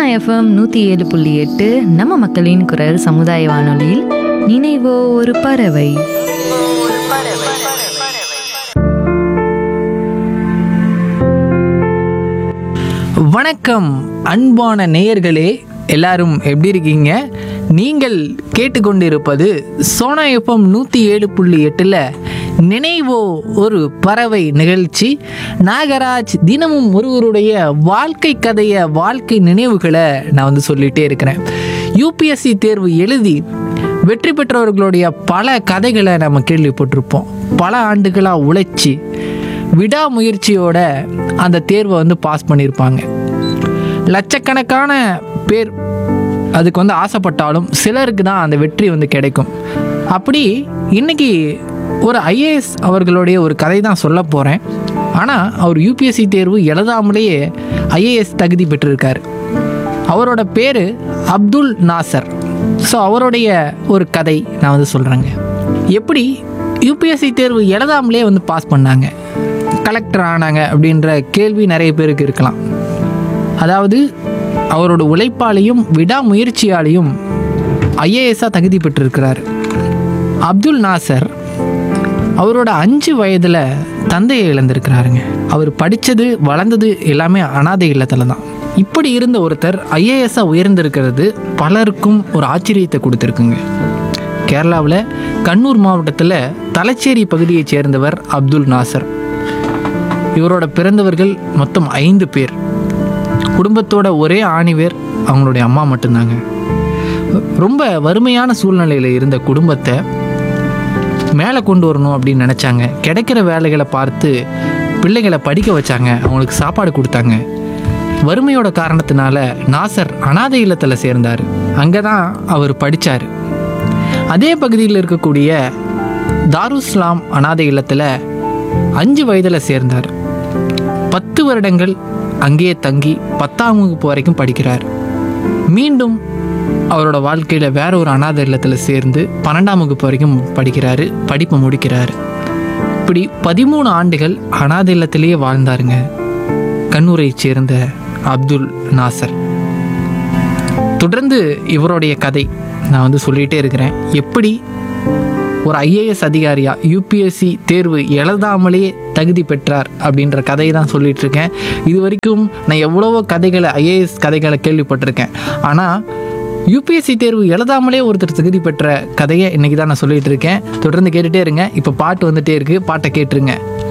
FM நூற்றி ஏழு புள்ளி எட்டு நம்ம மக்களின் குரல் சமுதாய வானொலியில் நினைவோ ஒரு பறவை வணக்கம் அன்பான நேயர்களே எல்லாரும் எப்படி இருக்கீங்க நீங்கள் கேட்டுக்கொண்டிருப்பது சோனா எஃப்எம் நூற்றி ஏழு புள்ளி எட்டில் நினைவோ ஒரு பறவை நிகழ்ச்சி நாகராஜ் தினமும் ஒருவருடைய வாழ்க்கை கதையை வாழ்க்கை நினைவுகளை நான் வந்து சொல்லிகிட்டே இருக்கிறேன் யூபிஎஸ்சி தேர்வு எழுதி வெற்றி பெற்றவர்களுடைய பல கதைகளை நம்ம கேள்விப்பட்டிருப்போம் பல ஆண்டுகளாக உழைச்சி விடாமுயற்சியோட அந்த தேர்வை வந்து பாஸ் பண்ணியிருப்பாங்க லட்சக்கணக்கான பேர் அதுக்கு வந்து ஆசைப்பட்டாலும் சிலருக்கு தான் அந்த வெற்றி வந்து கிடைக்கும் அப்படி இன்னைக்கு ஒரு ஐஏஎஸ் அவர்களுடைய ஒரு கதை தான் சொல்ல போகிறேன் ஆனால் அவர் யூபிஎஸ்சி தேர்வு எழுதாமலேயே ஐஏஎஸ் தகுதி பெற்றிருக்காரு அவரோட பேர் அப்துல் நாசர் ஸோ அவருடைய ஒரு கதை நான் வந்து சொல்கிறேங்க எப்படி யூபிஎஸ்சி தேர்வு எழுதாமலே வந்து பாஸ் பண்ணாங்க கலெக்டர் ஆனாங்க அப்படின்ற கேள்வி நிறைய பேருக்கு இருக்கலாம் அதாவது அவரோட உழைப்பாலையும் விடாமுயற்சியாலையும் ஐஏஎஸ்ஸாக தகுதி பெற்றிருக்கிறார் அப்துல் நாசர் அவரோட அஞ்சு வயதில் தந்தையை இழந்திருக்கிறாருங்க அவர் படித்தது வளர்ந்தது எல்லாமே அனாதை இல்லத்தில் தான் இப்படி இருந்த ஒருத்தர் ஐஏஎஸ்ஸாக உயர்ந்திருக்கிறது பலருக்கும் ஒரு ஆச்சரியத்தை கொடுத்துருக்குங்க கேரளாவில் கண்ணூர் மாவட்டத்தில் தலச்சேரி பகுதியைச் சேர்ந்தவர் அப்துல் நாசர் இவரோட பிறந்தவர்கள் மொத்தம் ஐந்து பேர் குடும்பத்தோட ஒரே ஆணிவேர் அவங்களுடைய அம்மா மட்டும்தாங்க ரொம்ப வறுமையான சூழ்நிலையில் இருந்த குடும்பத்தை மேலே கொண்டு வரணும் அப்படின்னு நினச்சாங்க கிடைக்கிற வேலைகளை பார்த்து பிள்ளைகளை படிக்க வச்சாங்க அவங்களுக்கு சாப்பாடு கொடுத்தாங்க வறுமையோட காரணத்தினால நாசர் அனாதை இல்லத்தில் சேர்ந்தார் அங்கே தான் அவர் படித்தார் அதே பகுதியில் இருக்கக்கூடிய தாருஸ்லாம் அனாதை இல்லத்தில் அஞ்சு வயதில் சேர்ந்தார் பத்து வருடங்கள் அங்கேயே தங்கி பத்தாம் வகுப்பு வரைக்கும் படிக்கிறார் மீண்டும் அவரோட வாழ்க்கையில் வேற ஒரு அனாதை இல்லத்தில் சேர்ந்து பன்னெண்டாம் வகுப்பு வரைக்கும் படிக்கிறாரு படிப்பை முடிக்கிறாரு இப்படி பதிமூணு ஆண்டுகள் அனாதை இல்லத்திலேயே வாழ்ந்தாருங்க கண்ணூரை சேர்ந்த அப்துல் நாசர் தொடர்ந்து இவருடைய கதை நான் வந்து சொல்லிகிட்டே இருக்கிறேன் எப்படி ஒரு ஐஏஎஸ் அதிகாரியா யூபிஎஸ்சி தேர்வு எழுதாமலேயே தகுதி பெற்றார் அப்படின்ற கதையை தான் சொல்லிட்டு இருக்கேன் இது வரைக்கும் நான் எவ்வளவோ கதைகளை ஐஏஎஸ் கதைகளை கேள்விப்பட்டிருக்கேன் ஆனால் யூபிஎஸ்சி தேர்வு எழுதாமலே ஒருத்தர் தகுதி பெற்ற கதையை இன்னைக்கு தான் நான் சொல்லிட்டு இருக்கேன் தொடர்ந்து கேட்டுட்டே இருங்க இப்போ பாட்டு வந்துட்டே இருக்கு பாட்டை கேட்டுருங்க